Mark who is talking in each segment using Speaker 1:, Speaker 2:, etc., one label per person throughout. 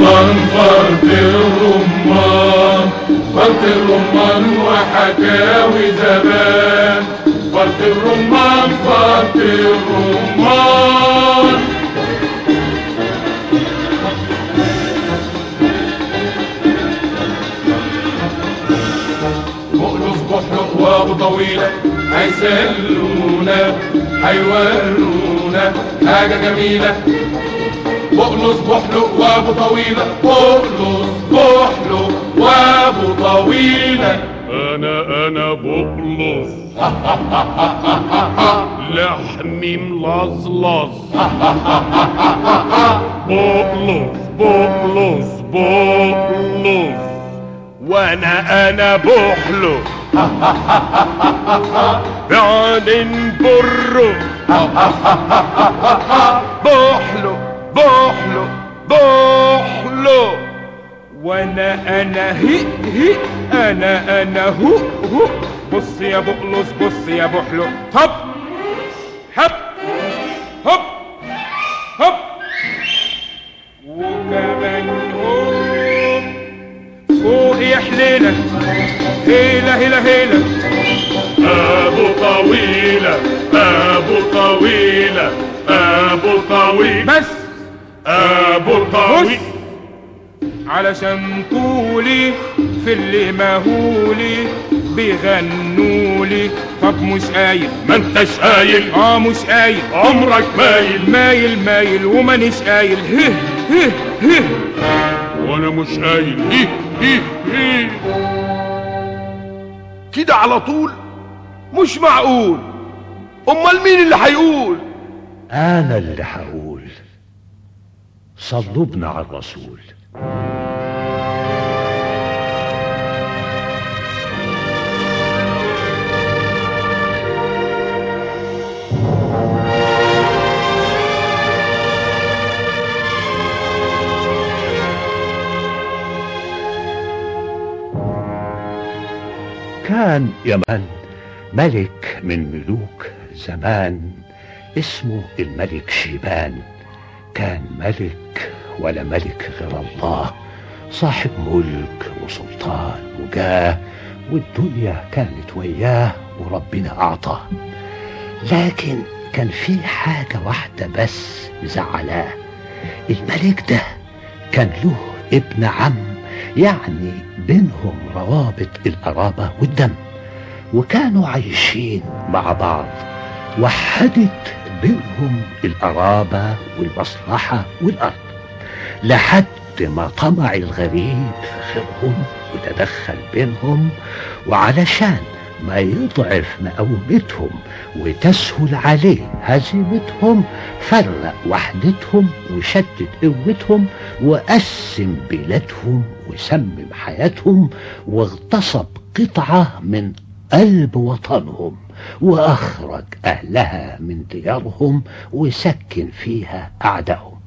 Speaker 1: الرمان فرط الرمان فرط الرمان وحكاوي زمان فرط الرمان فرط الرمان بقلص بحلق وابو طويلة هيسلونا هيورونا حاجة جميلة بقلص بحلق وابو طويلة بقلص بحلق وابو طويلة
Speaker 2: انا انا بقلص لحمي ملظلظ بقلص بقلص بقلص وانا انا بحلق بعدين برو بحلق بحلق بحلق وانا انا هي هي انا انا هو هو بص يا بقلص بص يا بحلق هب هب هب هب وكمان هوب فوق يا حليلة هيلة هيلة هيلة ابو طويلة ابو طويلة ابو طويل بس ابو طويل علشان طولي في اللي مهولي بيغنولي طب مش قايل ما انتش قايل اه مش قايل عمرك مايل مايل مايل ومانيش قايل هه هه هه وانا مش قايل هي هي هي
Speaker 3: كده على طول مش معقول امال مين اللي هيقول
Speaker 4: انا اللي هقول صلبنا على الرسول كان يمن ملك من ملوك زمان اسمه الملك شيبان كان ملك ولا ملك غير الله صاحب ملك وسلطان وجاه والدنيا كانت وياه وربنا أعطاه لكن كان في حاجة واحدة بس زعلاه الملك ده كان له ابن عم يعني بينهم روابط القرابة والدم وكانوا عايشين مع بعض وحدت بينهم القرابة والمصلحة والأرض لحد ما طمع الغريب في خيرهم وتدخل بينهم وعلشان ما يضعف مقاومتهم وتسهل عليه هزيمتهم فرق وحدتهم وشتت قوتهم وقسم بلادهم وسمم حياتهم واغتصب قطعة من قلب وطنهم وأخرج أهلها من ديارهم وسكن فيها أعدائهم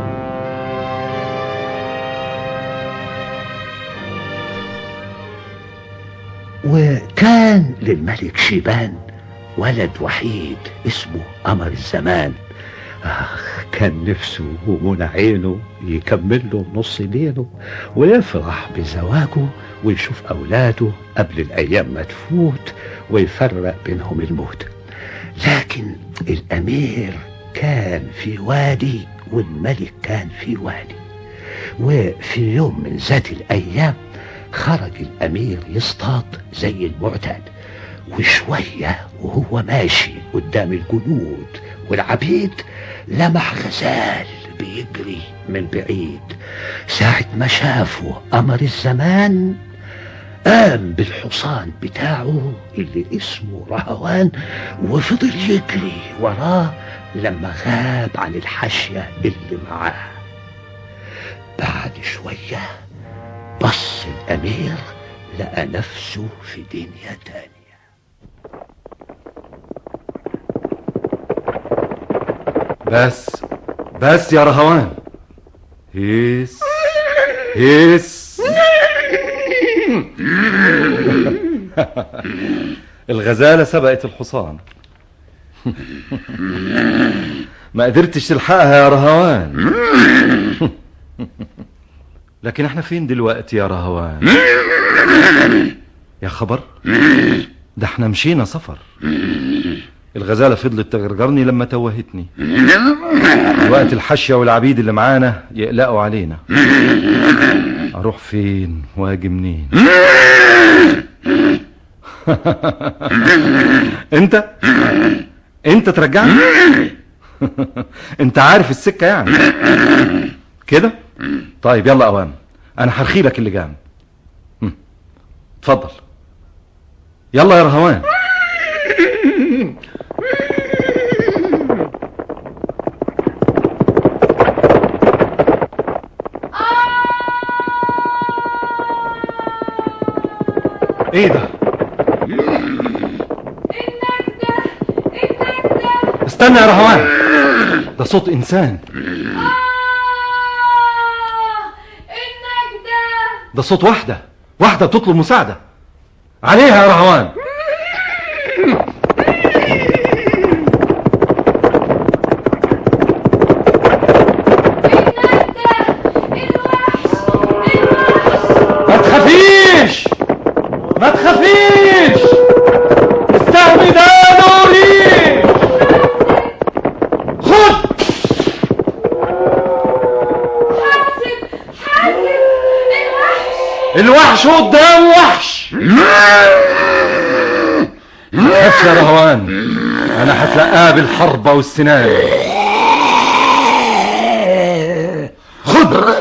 Speaker 4: وكان للملك شيبان ولد وحيد اسمه قمر الزمان آخ كان نفسه ومنى عينه يكمل له نص ليله ويفرح بزواجه ويشوف أولاده قبل الأيام ما تفوت ويفرق بينهم الموت لكن الأمير كان في وادي والملك كان في وادي وفي يوم من ذات الأيام خرج الأمير يصطاد زي المعتاد وشوية وهو ماشي قدام الجنود والعبيد لمح غزال بيجري من بعيد ساعة ما شافه قمر الزمان قام بالحصان بتاعه اللي اسمه رهوان وفضل يجري وراه لما غاب عن الحاشية اللي معاه بعد شوية بص الأمير لقى نفسه في دنيا تانية
Speaker 5: بس بس يا رهوان هيس هيس الغزالة سبقت الحصان ما قدرتش تلحقها يا رهوان لكن احنا فين دلوقتي يا رهوان يا خبر ده احنا مشينا سفر الغزالة فضلت تغرجرني لما توهتني الوقت الحشية والعبيد اللي معانا يقلقوا علينا اروح فين واجي منين انت انت ترجعني انت عارف السكة يعني كده طيب يلا اوام انا هرخي لك اللجام هم. اتفضل يلا يا رهوان ايه ده استنى يا رهوان ده صوت انسان ده صوت واحدة واحدة بتطلب مساعدة عليها يا رهوان ما تخافيش ما تخافيش استهمي ده نوري خد الوحش قدام وحش خف يا رهوان انا هتلقاه بالحربة والسنان خد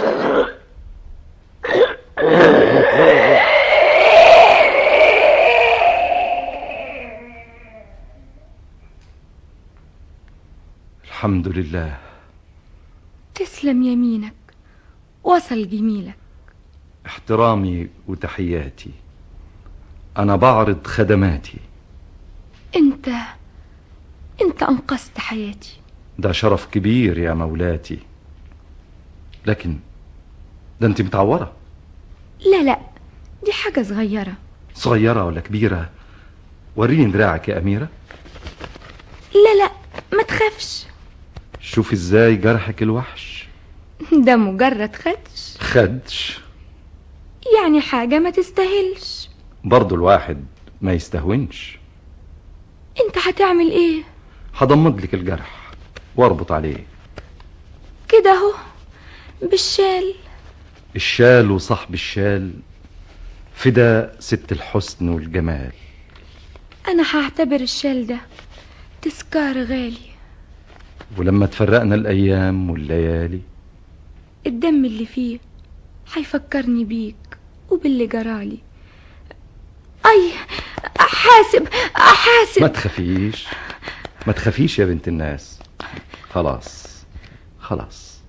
Speaker 5: الحمد لله
Speaker 6: تسلم يمينك وصل جميلك
Speaker 5: احترامي وتحياتي انا بعرض خدماتي
Speaker 6: انت انت انقذت حياتي
Speaker 5: ده شرف كبير يا مولاتي لكن ده انت متعورة
Speaker 6: لا لا دي حاجة صغيرة
Speaker 5: صغيرة ولا كبيرة وريني دراعك يا أميرة
Speaker 6: لا لا ما تخافش
Speaker 5: شوف ازاي جرحك الوحش
Speaker 6: ده مجرد خدش
Speaker 5: خدش
Speaker 6: يعني حاجة ما تستاهلش
Speaker 5: برضو الواحد ما يستهونش
Speaker 6: انت هتعمل ايه
Speaker 5: هضمد لك الجرح واربط عليه
Speaker 6: كده اهو بالشال
Speaker 5: الشال وصاحب الشال فدا ست الحسن والجمال
Speaker 6: انا هعتبر الشال ده تذكار غالي
Speaker 5: ولما تفرقنا الأيام والليالي
Speaker 6: الدم اللي فيه هيفكرني بيك وباللي جرالي اي حاسب
Speaker 5: ما
Speaker 6: حاسب
Speaker 5: تخافيش ما تخافيش يا بنت الناس خلاص خلاص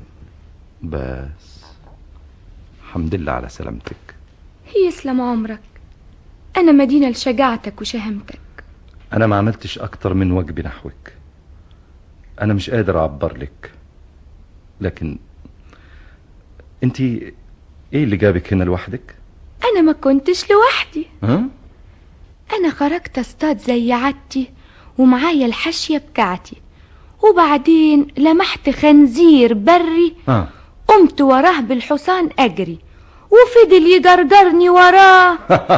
Speaker 5: بس الحمد لله على سلامتك
Speaker 6: يسلم عمرك انا مدينة لشجاعتك وشهامتك
Speaker 5: انا ما عملتش اكتر من واجبي نحوك انا مش قادر اعبر لك لكن انت ايه اللي جابك هنا لوحدك
Speaker 6: انا ما كنتش لوحدي
Speaker 5: ها
Speaker 6: انا خرجت اصطاد زي عادتي ومعايا الحاشية بتاعتي وبعدين لمحت خنزير بري
Speaker 5: اه
Speaker 6: قمت وراه بالحصان اجري وفضل يجرجرني وراه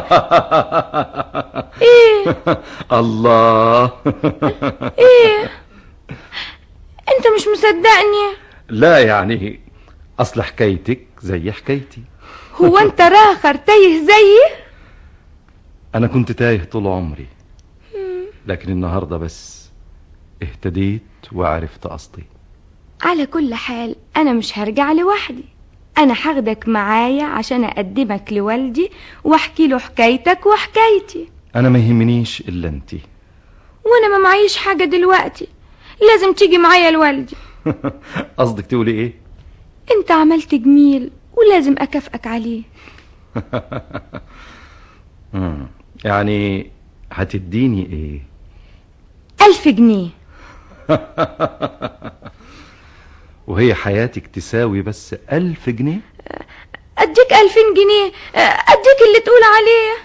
Speaker 6: ايه
Speaker 5: الله
Speaker 6: ايه انت مش مصدقني
Speaker 5: لا يعني اصل حكايتك زي حكايتي
Speaker 6: هو انت راخر تايه زيي
Speaker 5: انا كنت تايه طول عمري لكن النهارده بس اهتديت وعرفت قصدي
Speaker 6: على كل حال انا مش هرجع لوحدي انا هاخدك معايا عشان اقدمك لوالدي واحكي له حكايتك وحكايتي
Speaker 5: انا ما يهمنيش الا انت
Speaker 6: وانا ما معيش حاجة دلوقتي لازم تيجي معايا لوالدي
Speaker 5: قصدك تقولي ايه
Speaker 6: انت عملت جميل ولازم اكافئك عليه
Speaker 5: مم. يعني هتديني ايه
Speaker 6: الف جنيه
Speaker 5: وهي حياتك تساوي بس ألف جنيه
Speaker 6: اديك الفين جنيه اديك اللي تقول عليه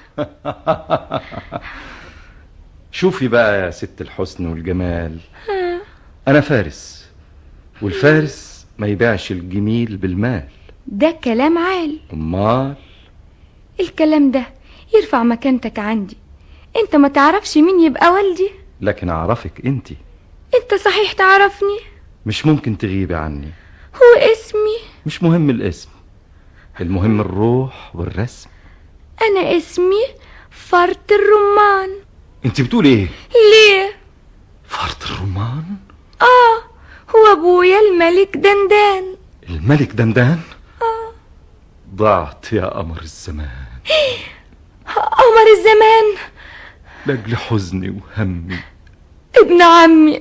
Speaker 5: شوفي بقى يا ست الحسن والجمال أنا فارس والفارس ما يبيعش الجميل بالمال
Speaker 6: ده كلام عال
Speaker 5: امال
Speaker 6: الكلام ده يرفع مكانتك عندي انت ما تعرفش مين يبقى والدي
Speaker 5: لكن اعرفك انت
Speaker 6: انت صحيح تعرفني
Speaker 5: مش ممكن تغيبي عني
Speaker 6: هو اسمي
Speaker 5: مش مهم الاسم المهم الروح والرسم
Speaker 6: انا اسمي فرط الرمان
Speaker 5: انت بتقول ايه
Speaker 6: ليه
Speaker 5: فرط الرمان
Speaker 6: اه هو ابويا الملك دندان
Speaker 5: الملك دندان
Speaker 6: اه
Speaker 5: ضعت يا قمر الزمان
Speaker 6: قمر الزمان
Speaker 5: لاجل حزني وهمي
Speaker 6: ابن عمي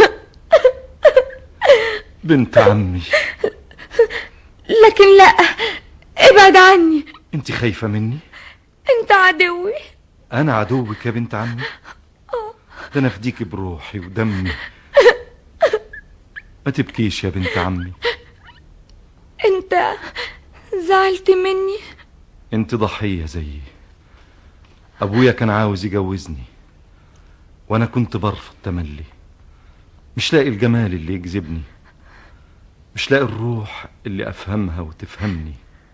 Speaker 5: بنت عمي
Speaker 6: لكن لا ابعد عني
Speaker 5: انت خايفة مني
Speaker 6: انت عدوي
Speaker 5: انا عدوك يا بنت عمي ده انا فديكي بروحي ودمي ما تبكيش يا بنت عمي
Speaker 6: انت زعلت مني
Speaker 5: انت ضحية زيي ابويا كان عاوز يجوزني وانا كنت برفض تملي مش لاقي الجمال اللي يجذبني مش لاقي الروح اللي افهمها وتفهمني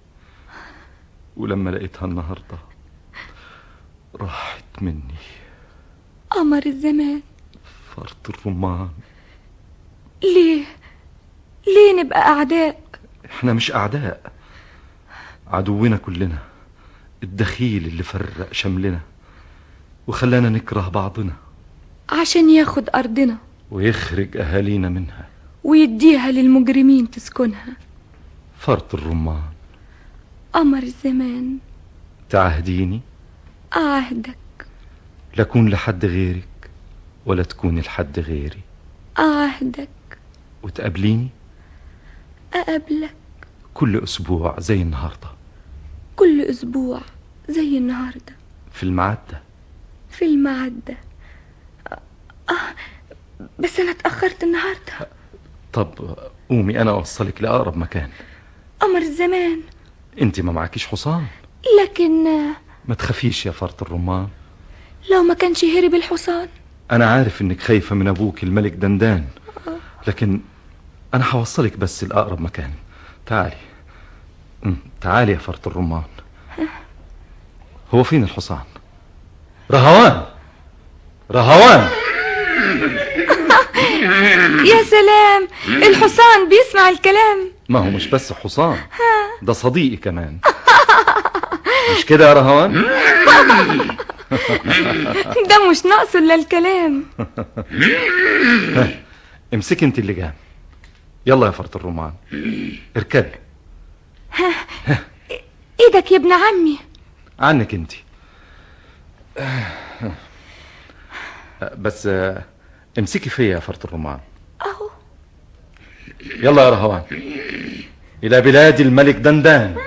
Speaker 5: ولما لقيتها النهارده راحت مني
Speaker 6: قمر الزمان
Speaker 5: فرط الرمان
Speaker 6: ليه ليه نبقى اعداء
Speaker 5: احنا مش اعداء عدونا كلنا الدخيل اللي فرق شملنا وخلانا نكره بعضنا
Speaker 6: عشان ياخد ارضنا
Speaker 5: ويخرج اهالينا منها
Speaker 6: ويديها للمجرمين تسكنها
Speaker 5: فرط الرمان
Speaker 6: قمر الزمان
Speaker 5: تعهديني
Speaker 6: أعهدك
Speaker 5: لا أكون لحد غيرك ولا تكوني لحد غيري
Speaker 6: أعهدك
Speaker 5: وتقابليني
Speaker 6: أقابلك
Speaker 5: كل أسبوع زي النهاردة
Speaker 6: كل أسبوع زي النهاردة
Speaker 5: في الميعاد ده
Speaker 6: في الميعاد ده آه بس أنا اتأخرت النهاردة
Speaker 5: طب قومي أنا أوصلك لأقرب مكان
Speaker 6: قمر الزمان
Speaker 5: أنت ما معكيش حصان
Speaker 6: لكن آه،
Speaker 5: ما تخافيش يا فرط الرمان
Speaker 6: لو ما كانش هرب الحصان
Speaker 5: أنا عارف إنك خايفة من أبوك الملك دندان لكن أنا هوصلك بس لأقرب مكان تعالي أم، تعالي يا فرط الرمان هو فين الحصان رهوان رهوان
Speaker 6: يا سلام الحصان بيسمع الكلام
Speaker 5: ما هو مش بس حصان ده صديقي كمان مش كده يا رهوان
Speaker 6: ده مش ناقصه إلا الكلام
Speaker 5: امسك انت اللجام يلا يا فرط الرمان اركبي
Speaker 6: إيدك يا ابن عمي
Speaker 5: عنك انت بس آه، امسكي فيا يا فرط الرمان
Speaker 6: أهو
Speaker 5: يلا يا رهوان إلى بلاد الملك دندان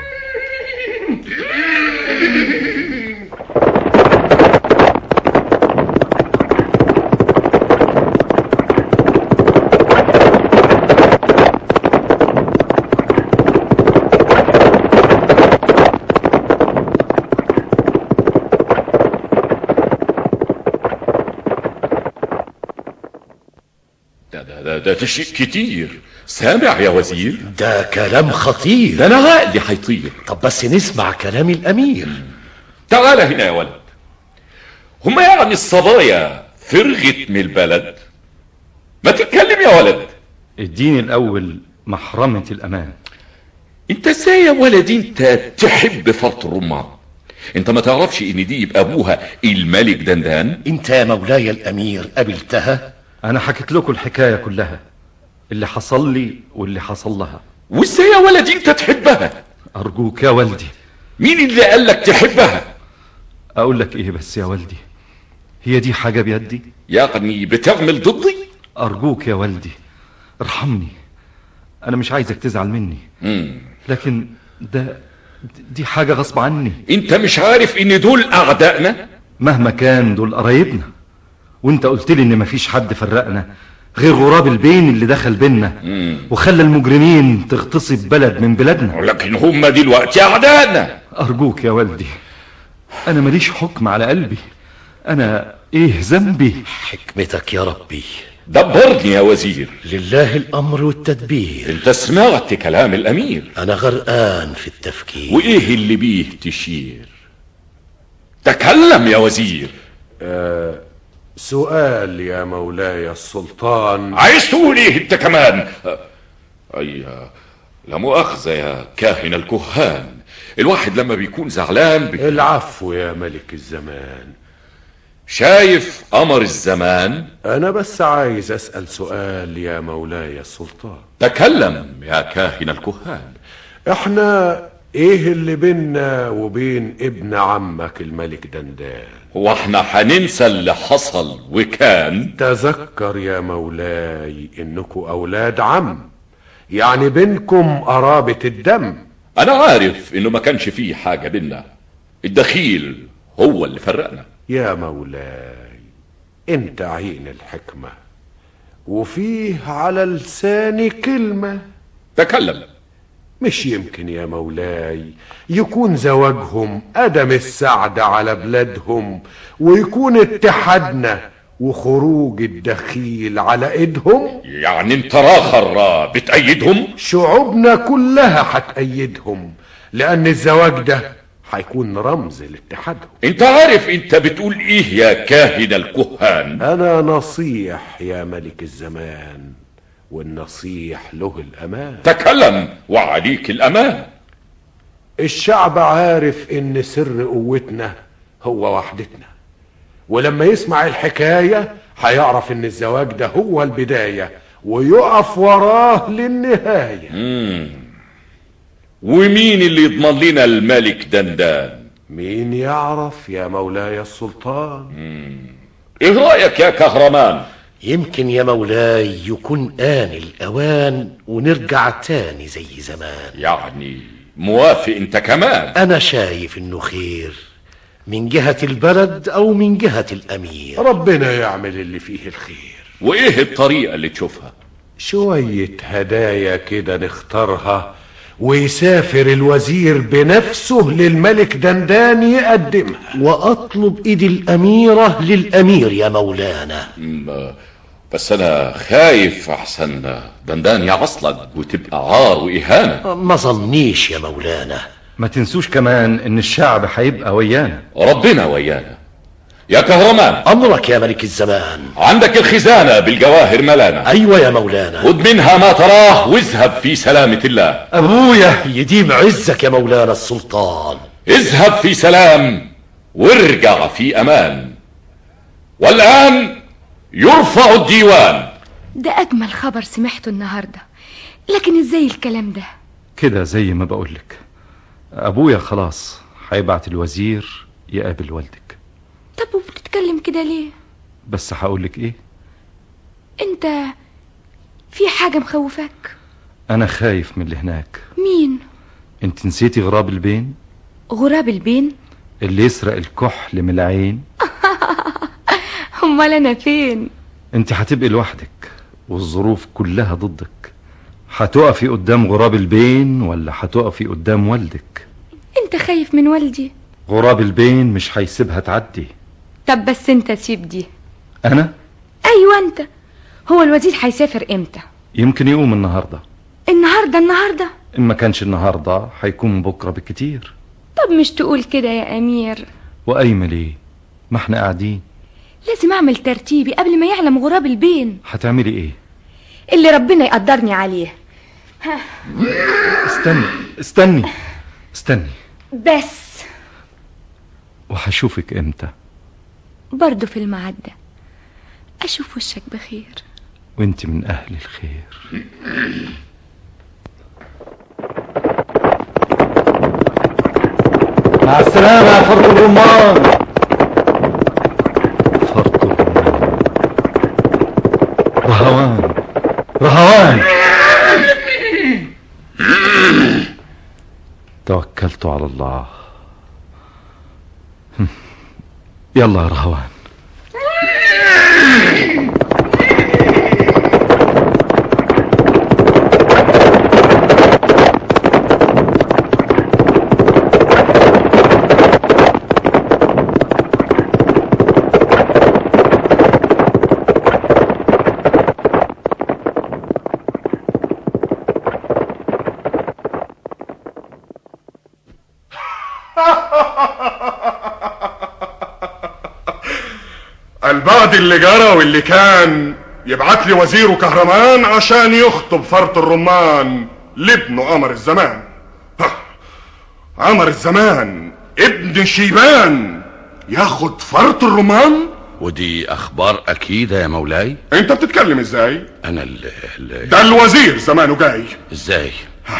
Speaker 7: ده ده ده, ده, ده شيء كتير سامع يا وزير
Speaker 8: ده كلام خطير
Speaker 7: ده انا عقلي هيطير
Speaker 8: طب بس نسمع كلام الامير
Speaker 7: تعال هنا يا ولد هما يعني الصبايا فرغت من البلد ما تتكلم يا ولد
Speaker 5: اديني الأول محرمة الأمان
Speaker 7: انت ازاي يا ولدي انت تحب فرط الرمان انت ما تعرفش ان دي يبقى ابوها الملك دندان
Speaker 8: انت يا مولاي الامير قابلتها
Speaker 5: أنا حكيت لكم الحكاية كلها اللي حصل لي واللي حصل لها
Speaker 7: وازاي يا ولدي انت تحبها
Speaker 5: أرجوك يا والدي
Speaker 7: مين اللي قال لك تحبها
Speaker 5: أقول لك إيه بس يا والدي هي دي حاجة بيدي
Speaker 7: يعني بتعمل ضدي
Speaker 5: أرجوك يا والدي ارحمني أنا مش عايزك تزعل مني
Speaker 7: مم.
Speaker 5: لكن ده دي حاجة غصب عني
Speaker 7: انت مش عارف ان دول اعدائنا
Speaker 5: مهما كان دول قرايبنا وانت قلت لي ان مفيش حد فرقنا غير غراب البين اللي دخل بينا وخلى المجرمين تغتصب بلد من بلادنا
Speaker 7: لكن هم دلوقتي اعدائنا
Speaker 5: ارجوك يا والدي انا ماليش حكم على قلبي انا ايه ذنبي
Speaker 8: حكمتك يا ربي
Speaker 7: دبرني يا وزير
Speaker 8: لله الأمر والتدبير
Speaker 7: انت سمعت كلام الامير
Speaker 8: أنا غرقان في التفكير
Speaker 7: وايه اللي بيه تشير تكلم يا وزير
Speaker 3: سؤال يا مولاي السلطان
Speaker 7: عايز تقول ايه انت كمان اي لا مؤاخذة يا كاهن الكهان الواحد لما بيكون زعلان بي...
Speaker 3: العفو يا ملك الزمان
Speaker 7: شايف قمر الزمان
Speaker 3: أنا بس عايز أسأل سؤال يا مولاي السلطان
Speaker 7: تكلم يا كاهن الكهان
Speaker 3: احنا ايه اللي بينا وبين ابن عمك الملك دندان
Speaker 7: هو احنا هننسى اللي حصل وكان
Speaker 3: تذكر يا مولاي انكم اولاد عم يعني بينكم قرابة الدم
Speaker 7: انا عارف انه ما كانش فيه حاجة بينا الدخيل هو اللي فرقنا
Speaker 3: يا مولاي انت عين الحكمة وفيه على لساني كلمة
Speaker 7: تكلم
Speaker 3: مش يمكن يا مولاي يكون زواجهم أدم السعد على بلادهم ويكون اتحادنا وخروج الدخيل على ايدهم
Speaker 7: يعني انت راخر بتأيدهم
Speaker 3: شعوبنا كلها هتأيدهم لأن الزواج ده هيكون رمز لاتحادهم
Speaker 7: انت عارف انت بتقول ايه يا كاهن الكهان
Speaker 3: أنا نصيح يا ملك الزمان والنصيح له الأمان
Speaker 7: تكلم وعليك الامان
Speaker 3: الشعب عارف ان سر قوتنا هو وحدتنا ولما يسمع الحكاية هيعرف ان الزواج ده هو البداية ويقف وراه للنهاية
Speaker 7: ومين اللي يضمن لنا الملك دندان
Speaker 3: مين يعرف يا مولاي السلطان
Speaker 7: ايه رأيك يا كهرمان
Speaker 8: يمكن يا مولاي يكون آن الأوان ونرجع تاني زي زمان
Speaker 7: يعني موافق انت كمان
Speaker 8: أنا شايف إنه خير من جهة البلد أو من جهة الأمير
Speaker 3: ربنا يعمل اللي فيه الخير
Speaker 7: وايه الطريقة اللي تشوفها
Speaker 3: شوية هدايا كده نختارها ويسافر الوزير بنفسه للملك دندان يقدمها
Speaker 8: وأطلب إيد الأميرة للأمير يا مولانا
Speaker 7: م- بس انا خايف احسن دندان يعصلك وتبقى عار واهانة
Speaker 8: ما ظنيش يا مولانا
Speaker 5: ما تنسوش كمان ان الشعب هيبقى ويانا
Speaker 7: ربنا ويانا يا كهرمان
Speaker 8: أمرك يا ملك الزمان
Speaker 7: عندك الخزانة بالجواهر ملانا
Speaker 8: أيوة يا مولانا
Speaker 7: خد منها ما تراه واذهب في سلامة الله
Speaker 5: ابويا
Speaker 8: يديم عزك يا مولانا السلطان
Speaker 7: اذهب في سلام وارجع في امان والان يرفع الديوان
Speaker 6: ده أجمل خبر سمعته النهاردة لكن إزاي الكلام ده
Speaker 5: كده زي ما بقولك ابويا خلاص هيبعت الوزير يقابل والدك
Speaker 6: طب وبتتكلم كده ليه
Speaker 5: بس هقولك ايه
Speaker 6: انت في حاجة مخوفاك
Speaker 5: انا خايف من اللي هناك
Speaker 6: مين
Speaker 5: انت نسيتي غراب البين
Speaker 6: غراب البين
Speaker 5: اللي يسرق الكحل من العين
Speaker 6: امال انا فين
Speaker 5: انت هتبقي لوحدك والظروف كلها ضدك هتقفي قدام غراب البين ولا هتقفي قدام والدك
Speaker 6: انت خايف من والدي
Speaker 5: غراب البين مش هيسيبها تعدي
Speaker 6: طب بس انت سيب دي
Speaker 5: انا
Speaker 6: ايوه انت هو الوزير هيسافر امتى
Speaker 5: يمكن يقوم النهارده
Speaker 6: النهارده النهارده
Speaker 5: ان ما كانش النهارده هيكون بكره بالكتير
Speaker 6: طب مش تقول كده يا امير
Speaker 5: وقايمه ليه ما احنا قاعدين
Speaker 6: لازم اعمل ترتيبي قبل ما يعلم غراب البين
Speaker 5: هتعملي ايه
Speaker 6: اللي ربنا يقدرني عليه
Speaker 5: استني استني استني
Speaker 6: بس
Speaker 5: وهشوفك امتى
Speaker 6: برضه في الميعاد ده اشوف وشك بخير
Speaker 5: وانت من اهل الخير مع السلامة يا فرد الرمان فرد الرمان رهوان رهوان توكلت على الله يلا يا رهوان
Speaker 9: البعد اللي جرى واللي كان يبعت لي وزيره كهرمان عشان يخطب فرط الرمان لابنه قمر الزمان ها، قمر الزمان ابن شيبان ياخد فرط الرمان
Speaker 3: ودي اخبار اكيدة يا مولاي
Speaker 9: انت بتتكلم ازاي
Speaker 3: انا ال ال
Speaker 9: ده الوزير زمانه جاي
Speaker 3: ازاي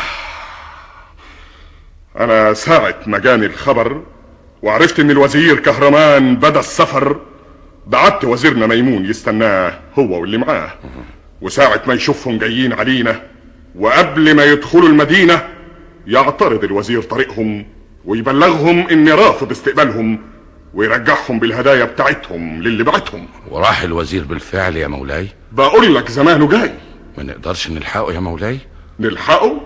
Speaker 9: انا ساعة ما جاني الخبر وعرفت ان الوزير كهرمان بدا السفر بعت وزيرنا ميمون يستناه هو واللي معاه وساعة ما يشوفهم جايين علينا وقبل ما يدخلوا المدينة يعترض الوزير طريقهم ويبلغهم اني رافض استقبالهم ويرجعهم بالهدايا بتاعتهم للي بعتهم
Speaker 3: وراح الوزير بالفعل يا مولاي
Speaker 9: بقول لك زمانه جاي
Speaker 3: ما نقدرش نلحقه يا مولاي
Speaker 9: نلحقه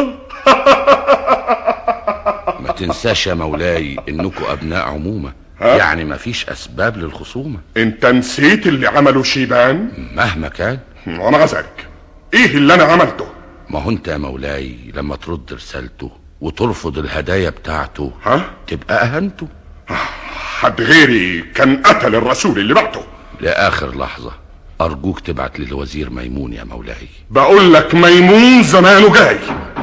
Speaker 3: ما تنساش يا مولاي انكم ابناء عمومة
Speaker 9: ها؟
Speaker 3: يعني ما فيش اسباب للخصومة
Speaker 9: انت نسيت اللي عمله شيبان
Speaker 3: مهما كان
Speaker 9: ومع ذلك ايه اللي انا عملته
Speaker 3: ما هو انت يا مولاي لما ترد رسالته وترفض الهدايا بتاعته
Speaker 9: ها
Speaker 3: تبقى اهنته
Speaker 9: حد غيري كان قتل الرسول اللي بعته
Speaker 3: لاخر لحظة ارجوك تبعت للوزير ميمون يا مولاي
Speaker 9: بقول لك ميمون زمانه جاي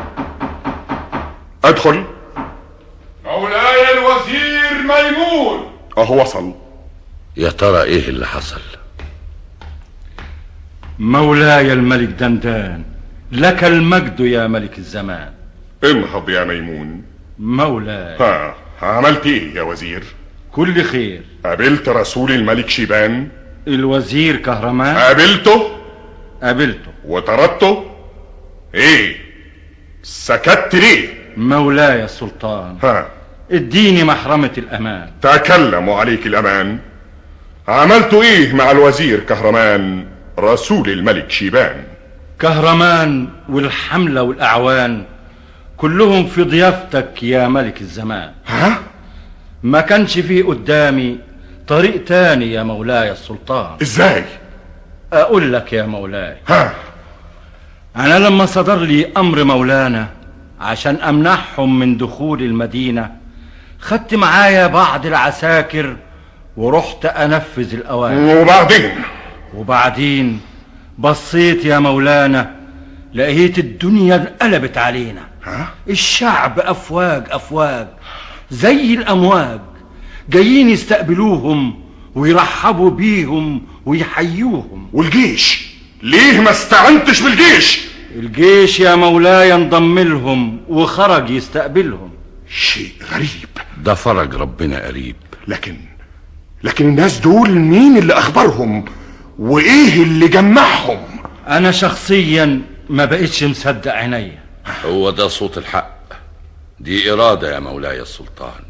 Speaker 9: ادخل
Speaker 2: مولاي الوزير ميمون
Speaker 9: اهو وصل
Speaker 3: يا ترى ايه اللي حصل
Speaker 5: مولاي الملك دندان لك المجد يا ملك الزمان
Speaker 9: انهض يا ميمون
Speaker 5: مولاي
Speaker 9: ها عملت ايه يا وزير
Speaker 5: كل خير
Speaker 9: قابلت رسول الملك شيبان
Speaker 5: الوزير كهرمان
Speaker 9: قابلته
Speaker 5: قابلته
Speaker 9: وطردته ايه سكت ليه
Speaker 5: مولاي السلطان
Speaker 9: ها
Speaker 5: اديني محرمة الأمان
Speaker 9: تكلموا عليك الامان عملتوا ايه مع الوزير كهرمان رسول الملك شيبان
Speaker 5: كهرمان والحملة والأعوان كلهم في ضيافتك يا ملك الزمان
Speaker 9: ها
Speaker 5: ما كانش فيه قدامي طريق تاني يا مولاي السلطان
Speaker 9: ازاي
Speaker 5: أقول لك يا مولاي
Speaker 9: ها
Speaker 5: أنا لما صدر لي أمر مولانا عشان أمنعهم من دخول المدينة خدت معايا بعض العساكر ورحت أنفذ الأوامر
Speaker 9: وبعدين
Speaker 5: وبعدين بصيت يا مولانا لقيت الدنيا انقلبت علينا
Speaker 9: ها
Speaker 5: الشعب أفواج أفواج زي الأمواج جايين يستقبلوهم ويرحبوا بيهم ويحيوهم
Speaker 9: والجيش ليه ما استعنتش بالجيش
Speaker 5: الجيش يا مولاي انضم لهم وخرج يستقبلهم
Speaker 9: شيء غريب
Speaker 3: ده فرج ربنا قريب
Speaker 9: لكن لكن الناس دول مين اللي اخبرهم وايه اللي جمعهم
Speaker 5: أنا شخصيا ما بقتش مصدق عينيا
Speaker 3: هو ده صوت الحق دي إرادة يا مولاي السلطان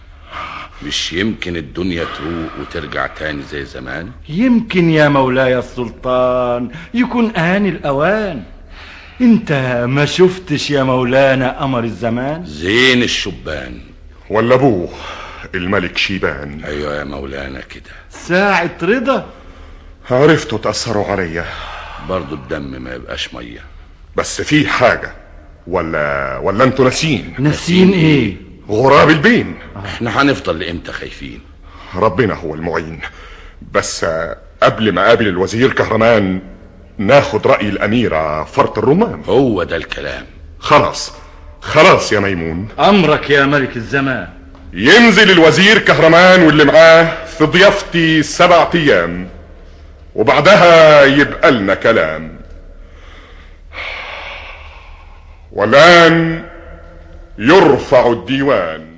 Speaker 3: مش يمكن الدنيا تروق وترجع تاني زي زمان
Speaker 5: يمكن يا مولاي السلطان يكون آن الأوان انت ما شفتش يا مولانا قمر الزمان
Speaker 3: زين الشبان
Speaker 9: ولا ابوه الملك شيبان
Speaker 3: ايوه يا مولانا كده
Speaker 5: ساعة رضا
Speaker 9: عرفتوا تأثروا عليا
Speaker 3: برضو الدم ما يبقاش ميه
Speaker 9: بس في حاجة ولا ولا انتوا ناسين
Speaker 5: ناسين ايه
Speaker 9: غراب البين
Speaker 3: احنا هنفضل لامتى خايفين
Speaker 9: ربنا هو المعين بس آه، قبل ما اقابل الوزير كهرمان ناخد رأي الأميرة فرط الرمان
Speaker 3: هو ده الكلام
Speaker 9: خلاص خلاص يا ميمون
Speaker 5: أمرك يا ملك الزمان
Speaker 9: ينزل الوزير كهرمان واللي معاه في ضيافتي سبعة أيام وبعدها يبقى لنا كلام والآن يرفع الديوان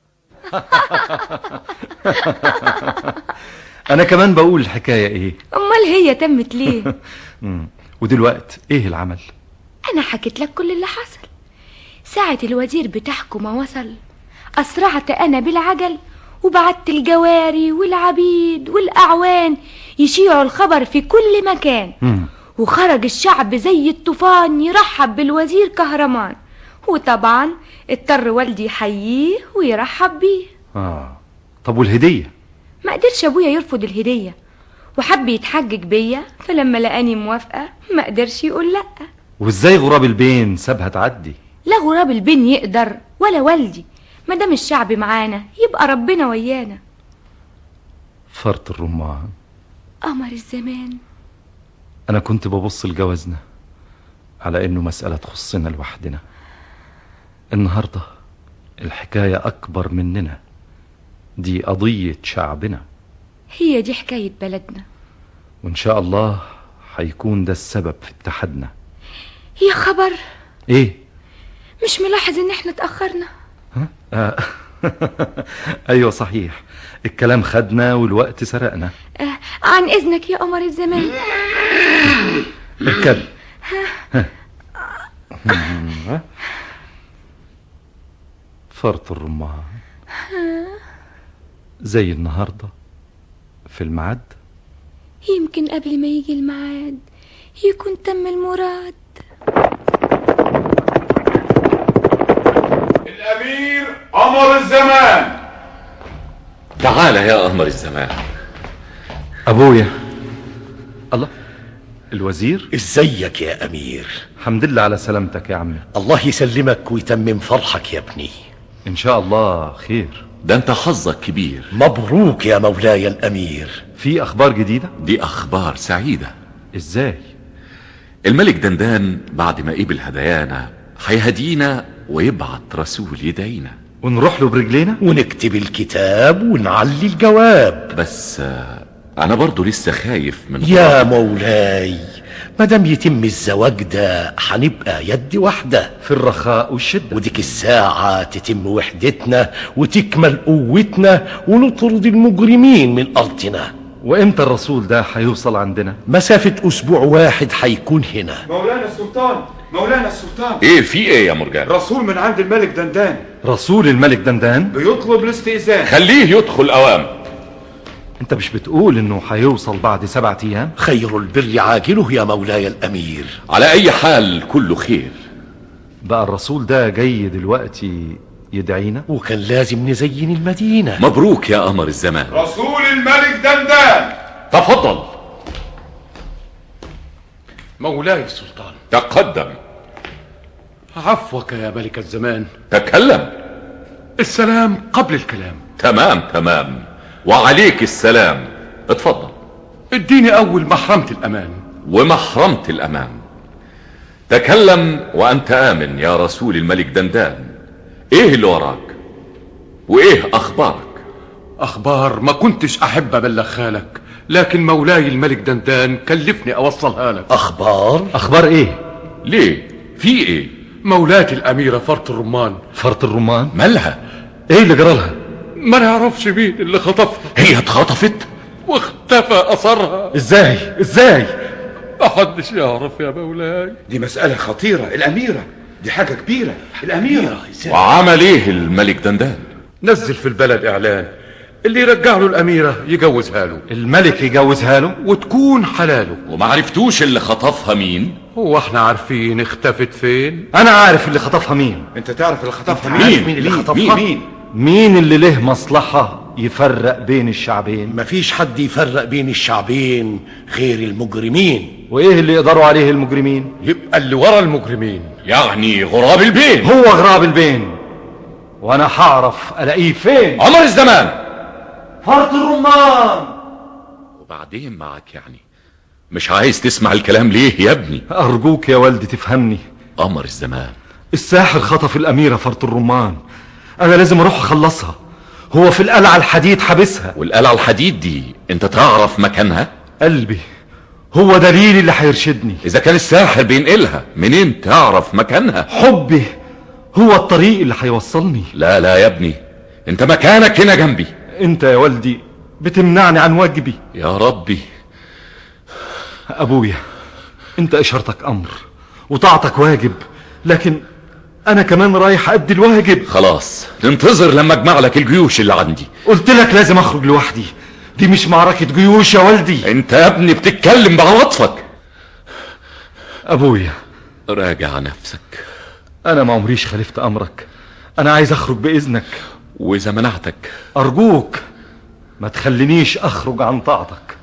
Speaker 5: أنا كمان بقول الحكاية إيه
Speaker 6: امال هي تمت ليه
Speaker 5: مم. ودلوقت إيه العمل
Speaker 6: انا حكيت لك كل اللي حصل ساعة الوزير بتاعكم ما وصل اسرعت انا بالعجل وبعت الجواري والعبيد والاعوان يشيعوا الخبر في كل مكان
Speaker 5: مم.
Speaker 6: وخرج الشعب زي الطوفان يرحب بالوزير كهرمان وطبعا اضطر والدي يحييه ويرحب بيه
Speaker 5: آه طب والهدية
Speaker 6: ما قدرش ابويا يرفض الهدية وحب يتحجج بيا فلما لقاني موافقة ما قدرش يقول لأ
Speaker 5: وإزاي غراب البين سابها تعدي
Speaker 6: لا غراب البن يقدر ولا والدي مادام الشعب معانا يبقى ربنا ويانا
Speaker 5: فرط الرمان
Speaker 6: قمر الزمان
Speaker 5: أنا كنت ببص لجوازنا على إنه مسألة تخصنا لوحدنا النهاردة الحكاية أكبر مننا دي قضية شعبنا
Speaker 6: هي دي حكاية بلدنا
Speaker 5: وإن شاء الله هيكون ده السبب في اتحادنا
Speaker 6: يا خبر
Speaker 5: إيه؟
Speaker 6: مش ملاحظ ان احنا اتأخرنا
Speaker 5: آه. أيوة صحيح الكلام خدنا والوقت سرقنا
Speaker 6: آه عن اذنك يا قمر الزمان
Speaker 5: الكلب فرط الرمان زي النهاردة في الميعاد
Speaker 6: يمكن قبل ما يجي الميعاد يكون تم المراد
Speaker 1: الامير قمر الزمان
Speaker 7: تعال يا قمر الزمان
Speaker 5: أبويا الله الوزير
Speaker 8: ازيك يا امير
Speaker 5: الحمد لله على سلامتك يا عمي
Speaker 8: الله يسلمك ويتمم فرحك يا ابني
Speaker 5: إن شاء الله خير
Speaker 7: ده انت حظك كبير
Speaker 8: مبروك يا مولاي الامير
Speaker 5: في أخبار جديدة
Speaker 7: دي اخبار سعيدة
Speaker 5: إزاي
Speaker 7: الملك دندان بعد ما قبل هدايانا هيهدينا ويبعت رسول يدعينا
Speaker 5: ونروح له برجلينا
Speaker 8: ونكتب الكتاب ونعلي الجواب
Speaker 7: بس آه، انا برضو لسه خايف من
Speaker 8: يا مولاي مادام يتم الزواج ده هنبقى يد واحدة
Speaker 5: في الرخاء والشدة
Speaker 8: وديك الساعة تتم وحدتنا وتكمل قوتنا ونطرد المجرمين من أرضنا
Speaker 5: وإمتى الرسول ده هيوصل عندنا
Speaker 8: مسافة أسبوع واحد هيكون هنا
Speaker 2: مولانا السلطان مولانا السلطان
Speaker 7: ايه في ايه يا مرجان
Speaker 2: رسول من عند الملك دندان
Speaker 5: رسول الملك دندان
Speaker 2: بيطلب الاستئذان
Speaker 7: خليه يدخل اوام
Speaker 5: انت مش بتقول انه هيوصل بعد سبعة ايام
Speaker 8: خير البر عاجله يا مولاي الأمير
Speaker 7: على اي حال كله خير
Speaker 5: بقى الرسول ده جاي دلوقتي يدعينا
Speaker 8: وكان لازم نزين المدينة
Speaker 7: مبروك يا قمر الزمان
Speaker 1: رسول الملك دندان
Speaker 7: تفضل
Speaker 10: مولاي السلطان
Speaker 7: تقدم
Speaker 10: عفوك يا ملك الزمان
Speaker 7: تكلم
Speaker 10: السلام قبل الكلام
Speaker 7: تمام تمام وعليك السلام اتفضل
Speaker 10: اديني اول محرمة الامان
Speaker 7: ومحرمة الأمام تكلم وأنت آمن يا رسول الملك دندان إيه اللي وراك وإيه أخبارك
Speaker 10: اخبار ما كنتش احب ابلغها لك لكن مولاي الملك دندان كلفني اوصلها لك
Speaker 8: أخبار
Speaker 5: اخبار ايه
Speaker 7: ليه في إيه
Speaker 10: مولاتي الاميرة فرط الرمان
Speaker 5: فرط الرمان
Speaker 7: مالها
Speaker 5: ايه اللي جرالها
Speaker 10: ما نعرفش مين اللي خطفها
Speaker 7: هي اتخطفت
Speaker 10: واختفى اثرها
Speaker 5: ازاي ازاي
Speaker 10: محدش يعرف يا مولاي
Speaker 2: دي مسألة خطيرة الأميرة دي حاجة كبيرة الأميرة
Speaker 7: وعمل إيه الملك دندان
Speaker 10: نزل في البلد اعلان اللي يرجع له الاميرة يجوزها له
Speaker 5: الملك يجوزها له
Speaker 10: وتكون حلاله
Speaker 7: ومعرفتوش اللي خطفها مين
Speaker 10: هو احنا عارفين اختفت فين
Speaker 5: انا عارف اللي خطفها مين
Speaker 2: أنت تعرف اللي خطفها
Speaker 7: مين؟
Speaker 2: مين؟ مين اللي
Speaker 7: مين؟
Speaker 2: خطفها؟
Speaker 7: مين؟
Speaker 2: مين؟
Speaker 5: مين اللي له مصلحة يفرق بين الشعبين
Speaker 8: مفيش حد يفرق بين الشعبين غير المجرمين
Speaker 5: وايه اللي يقدروا عليه المجرمين
Speaker 10: يبقى اللي ورا المجرمين
Speaker 7: يعني غراب البين
Speaker 5: هو غراب البين وانا هعرف الاقيه فين
Speaker 7: عمر الزمان
Speaker 5: فرط الرمان
Speaker 7: وبعدين معك يعني مش عايز تسمع الكلام ليه يا ابني
Speaker 5: ارجوك يا والدي تفهمني
Speaker 7: قمر الزمان
Speaker 5: الساحر خطف الاميرة فرط الرمان انا لازم اروح اخلصها هو في القلعة الحديد حابسها
Speaker 7: والقلعة الحديد دي انت تعرف مكانها
Speaker 5: قلبي هو دليلي اللي هيرشدني
Speaker 7: اذا كان الساحر بينقلها منين تعرف مكانها
Speaker 5: حبي هو الطريق اللي هيوصلني
Speaker 7: لا لا يا ابني انت مكانك هنا جنبي
Speaker 5: انت يا والدي بتمنعني عن واجبي
Speaker 7: يا ربي
Speaker 5: ابويا انت اشارتك امر وطاعتك واجب لكن انا كمان رايح ادي الواجب
Speaker 7: خلاص انتظر لما اجمع لك الجيوش اللي عندي
Speaker 5: قلت لك لازم اخرج لوحدي دي مش معركة جيوش يا والدي
Speaker 7: انت يا ابني بتتكلم بعواطفك
Speaker 5: ابويا
Speaker 7: راجع نفسك
Speaker 5: انا ما عمريش خالفت امرك انا عايز اخرج باذنك
Speaker 7: واذا منعتك
Speaker 5: ارجوك ما تخلينيش اخرج عن طاعتك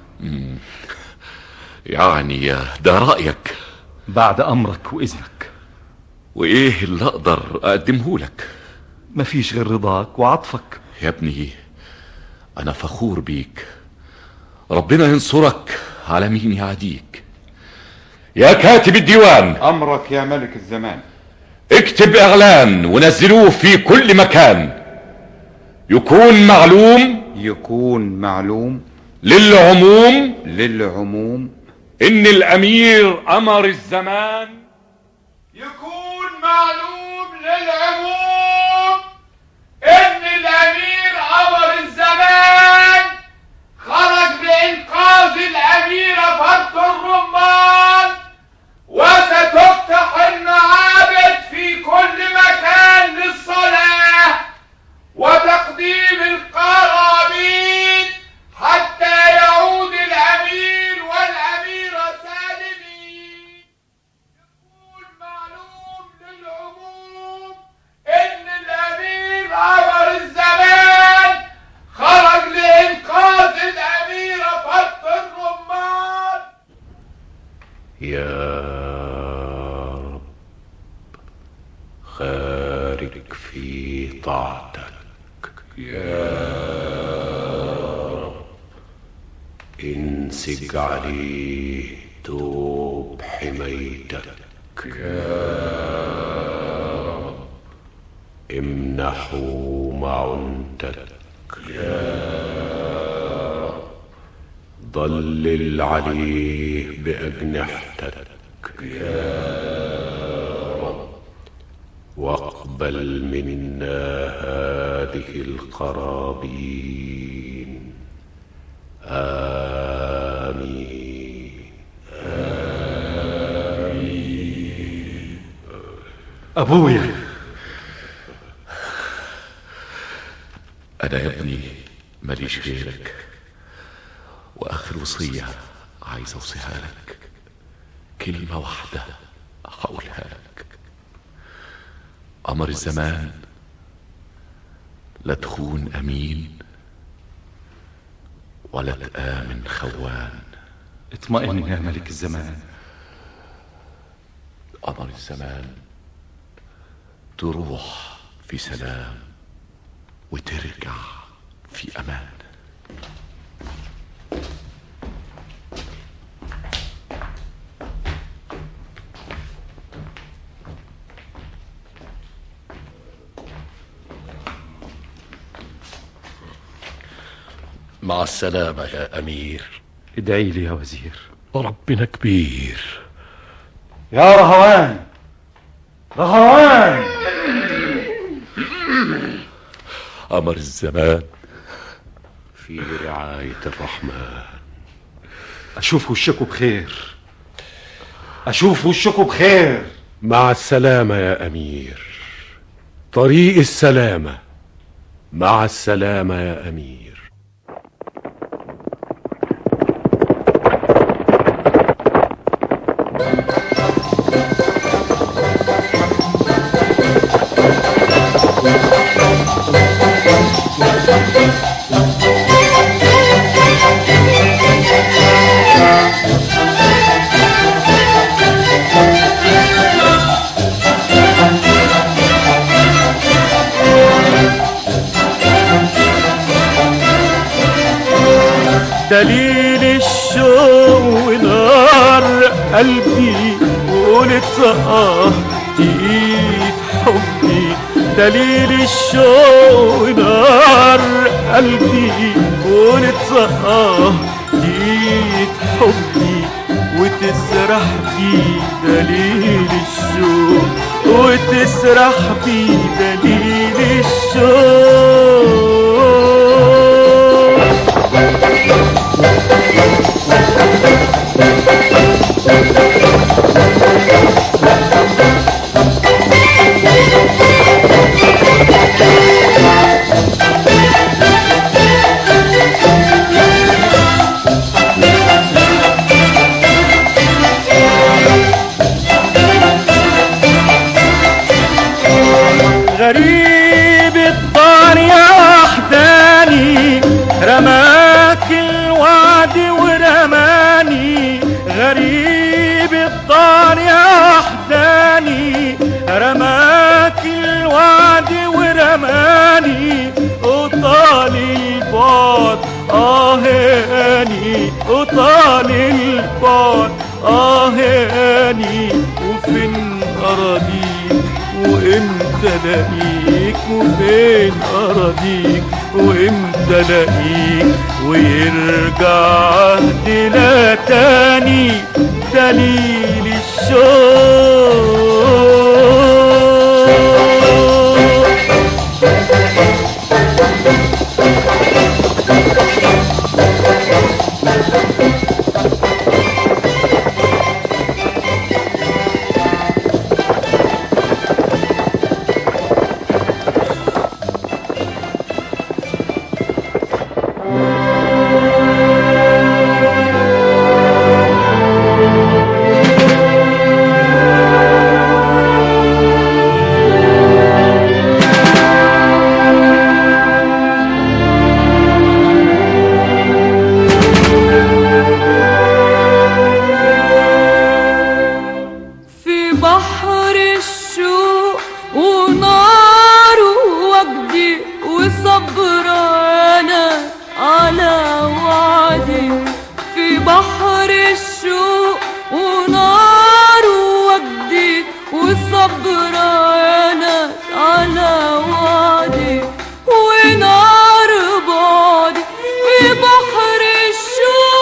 Speaker 7: يعني ده رأيك
Speaker 5: بعد امرك واذنك
Speaker 7: وايه اللي اقدر اقدمه لك
Speaker 5: مفيش غير رضاك وعطفك
Speaker 7: يا ابني أنا فخور بيك ربنا ينصرك على مين يعاديك يا كاتب الديوان
Speaker 1: أمرك يا ملك الزمان
Speaker 7: اكتب إعلان ونزلوه في كل مكان يكون معلوم
Speaker 1: يكون معلوم
Speaker 7: للعموم
Speaker 1: للعموم
Speaker 7: إن الأمير أمر الزمان
Speaker 1: يكون معلوم للعموم ان الامير عبر الزمان خرج بانقاذ الاميرة فرط الرمان وستفتح المعابد في كل مكان للصلاة وتقديم القرابين حتى يعود الامير والاميرة سالمين يكون معلوم للعموم ان الامير عبر الزمان خرج لانقاذ الاميرة فرط الرمان
Speaker 8: يا رب خارج في طاعتك يا رب انسج عليه توب حمايتك يا رب امنحه معنتك يا رب ضلل عليه بأجنحتك يا رب واقبل منا هذه القرابين آمين آمين
Speaker 5: أبويا
Speaker 7: أنا يا ابني ماليش غيرك وآخر وصية عايز أوصيها لك كلمة واحدة هقولها لك أمر الزمان لا تخون أمين ولا تآمن خوان
Speaker 5: اطمئن يا ملك الزمان
Speaker 7: أمر الزمان تروح في سلام وترجع في أمان
Speaker 8: مع السلامة يا أمير
Speaker 5: ادعي لي يا وزير
Speaker 8: ربنا كبير
Speaker 5: يا رهوان رهوان
Speaker 7: أمر الزمان
Speaker 8: في رعاية الرحمن
Speaker 5: أشوف وشكوا بخير أشوف وشكوا بخير
Speaker 8: مع السلامة يا أمير طريق السلامة مع السلامة يا أمير
Speaker 11: دليل الشوق ونار قلبي وقلت اه تقيت حبي دليل الشوق ونار قلبي وقلت اه تقيت حبي وتسرح بي دليل الشوق وتسرح بي دليل الشوق غريب طال البعد اه هاني وفين اراضيك وامتى الاقيك وفين اراضيك وامتى الاقيك ويرجع عهدنا تاني دليل الشوق
Speaker 12: في بحر الشوق ونار وجدي وصبر انا على وعدي في بحر الشوق ونار وجدي وصبر انا على وعدي ونار بعدي في بحر الشوق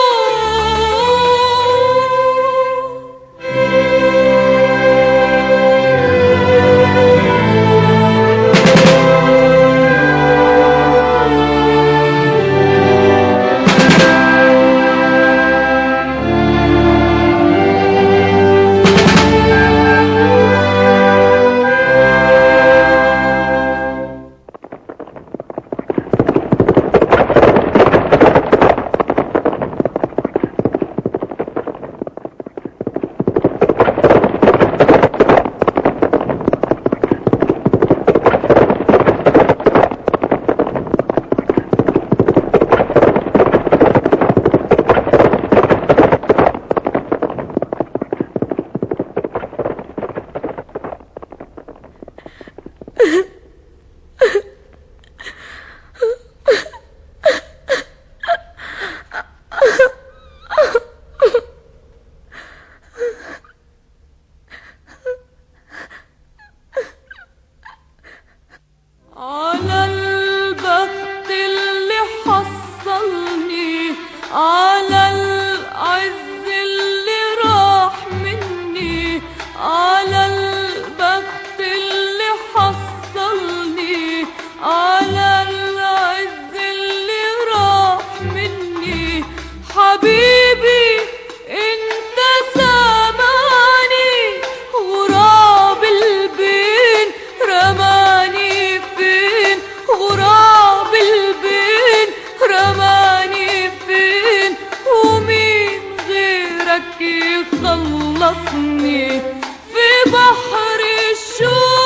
Speaker 12: على البخت اللي حصلني على العز اللي راح مني على البخت اللي حصلني على العز اللي راح مني حبيبي انت سامعني غراب البين رماني فين غراب البين رماني فين ومين غيرك يخلصني في بحر الشوق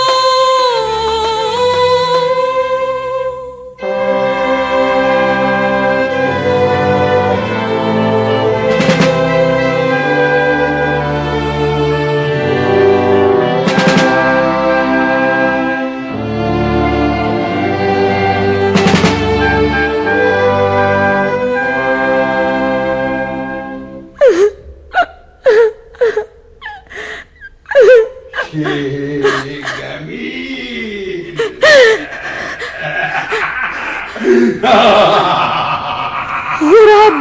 Speaker 1: شيء جميل
Speaker 6: غراب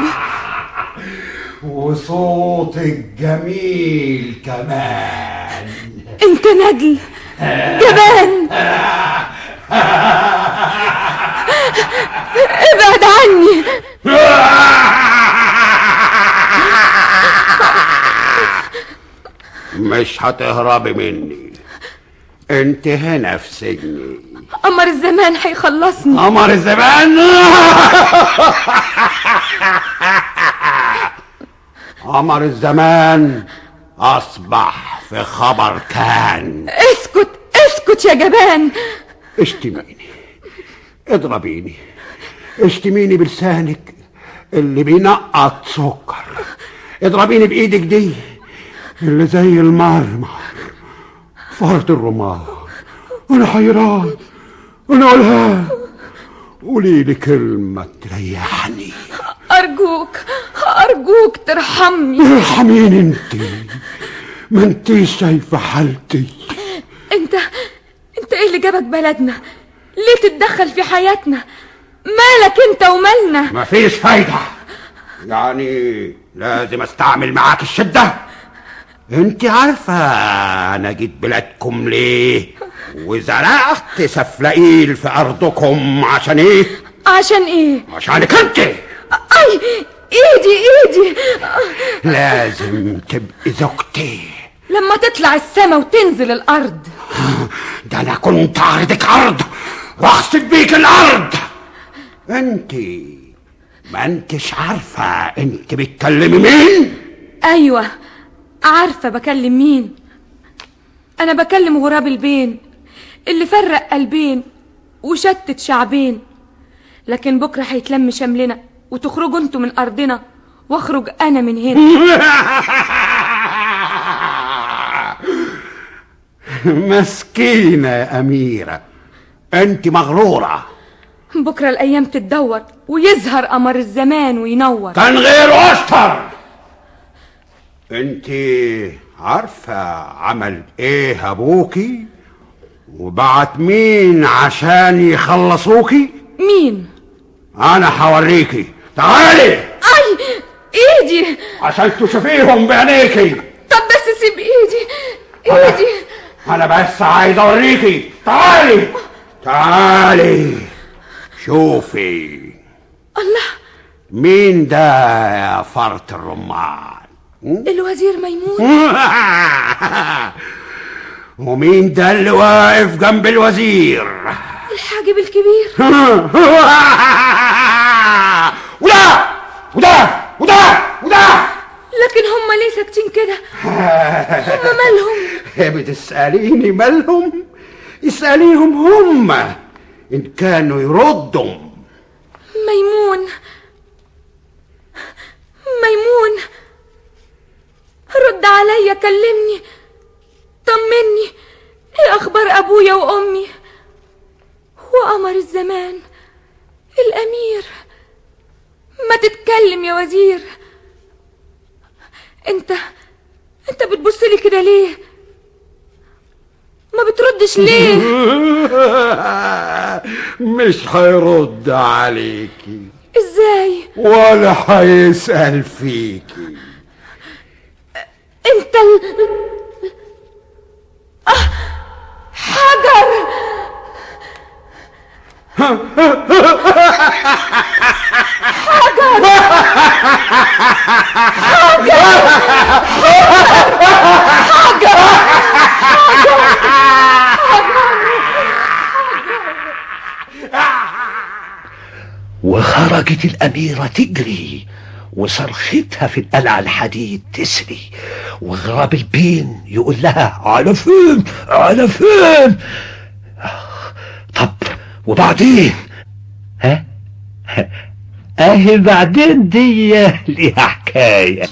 Speaker 1: وصوتك جميل كمان
Speaker 6: انت ندل جبان ابعد عني
Speaker 1: مش هتهربي مني انت هنا في سجني
Speaker 6: قمر الزمان هيخلصني
Speaker 1: قمر الزمان قمر الزمان اصبح في خبر كان
Speaker 6: اسكت اسكت يا جبان
Speaker 1: اشتميني اضربيني اشتميني بلسانك اللي بينقط سكر اضربيني بايدك دي اللي زي المرمر فرط الرماد انا حيران انا قولها قولي لي كلمة تريحني
Speaker 6: أرجوك أرجوك ترحمني
Speaker 1: ارحميني انت ما انت شايفة حالتي
Speaker 6: انت انت ايه اللي جابك بلدنا ليه تتدخل في حياتنا مالك انت ومالنا
Speaker 1: مفيش فايدة يعني لازم استعمل معاك الشدة انت عارفة انا جيت بلادكم ليه وزرعت سفلقيل في ارضكم عشان ايه
Speaker 6: عشان ايه
Speaker 1: عشانك انت
Speaker 6: اي ايدي ايدي
Speaker 1: لازم تبقي زوجتي
Speaker 6: لما تطلع السما وتنزل الارض
Speaker 1: ده انا كنت عرضك عرض واغسل بيك الارض انت ما انتش عارفة انت بتكلمي مين
Speaker 6: ايوه عارفه بكلم مين انا بكلم غراب البين اللي فرق قلبين وشتت شعبين لكن بكره هيتلم شملنا وتخرجوا انتوا من ارضنا واخرج انا من هنا
Speaker 1: مسكينة يا أميرة أنت مغرورة
Speaker 6: بكره الايام تتدور ويظهر قمر الزمان وينور
Speaker 1: كان غير أشطر أنت عارفة عمل إيه أبوكي وبعت مين عشان يخلصوكي
Speaker 6: مين
Speaker 1: أنا حوريكي تعالي
Speaker 6: اي ايدي
Speaker 1: عشان تشوفيهم بعينيكي
Speaker 6: طب بس سيب ايدي ايدي
Speaker 1: أنا بس عايز أوريكي تعالي تعالي شوفي
Speaker 6: الله
Speaker 1: مين ده يا فرط الرمان
Speaker 6: الوزير ميمون
Speaker 1: ومين ده اللي واقف جنب الوزير
Speaker 6: الحاجب الكبير
Speaker 1: وده وده وده وده
Speaker 6: لكن هم ليه ساكتين كده هم مالهم
Speaker 1: بتسأليني مالهم اسأليهم هم إن كانوا يردوا
Speaker 6: ميمون ميمون رد عليا كلمني طمني ايه اخبار ابويا وامي وقمر الزمان الامير ما تتكلم يا وزير انت انت بتبص لي كده ليه ما بتردش ليه
Speaker 1: مش هيرد عليكي
Speaker 6: ازاي
Speaker 1: ولا هيسأل فيكي
Speaker 6: انت ال... آه حجر حجر حجر
Speaker 4: وخرجت الأميرة تجري وصرختها في القلعة الحديد تسري وغراب البين يقول لها على فين على فين طب وبعدين ها اهي بعدين دي ليها حكايه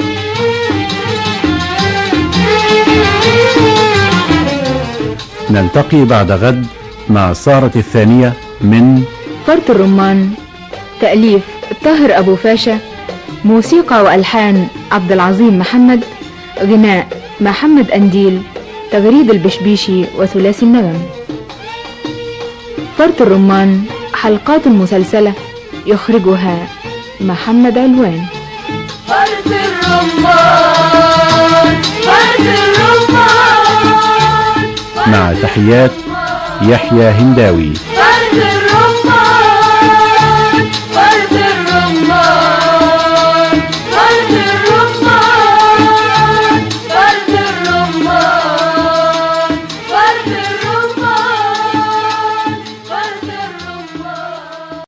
Speaker 13: نلتقي بعد غد مع السهرة الثانية من
Speaker 14: فرط الرمان تأليف طاهر أبو فاشا موسيقى وألحان عبد العظيم محمد غناء محمد أنديل تغريد البشبيشي وثلاثي النغم فرط الرمان حلقات مسلسلة يخرجها محمد علوان
Speaker 12: فرد الرمان فرد الرمان
Speaker 13: مع تحيات يحيى هنداوي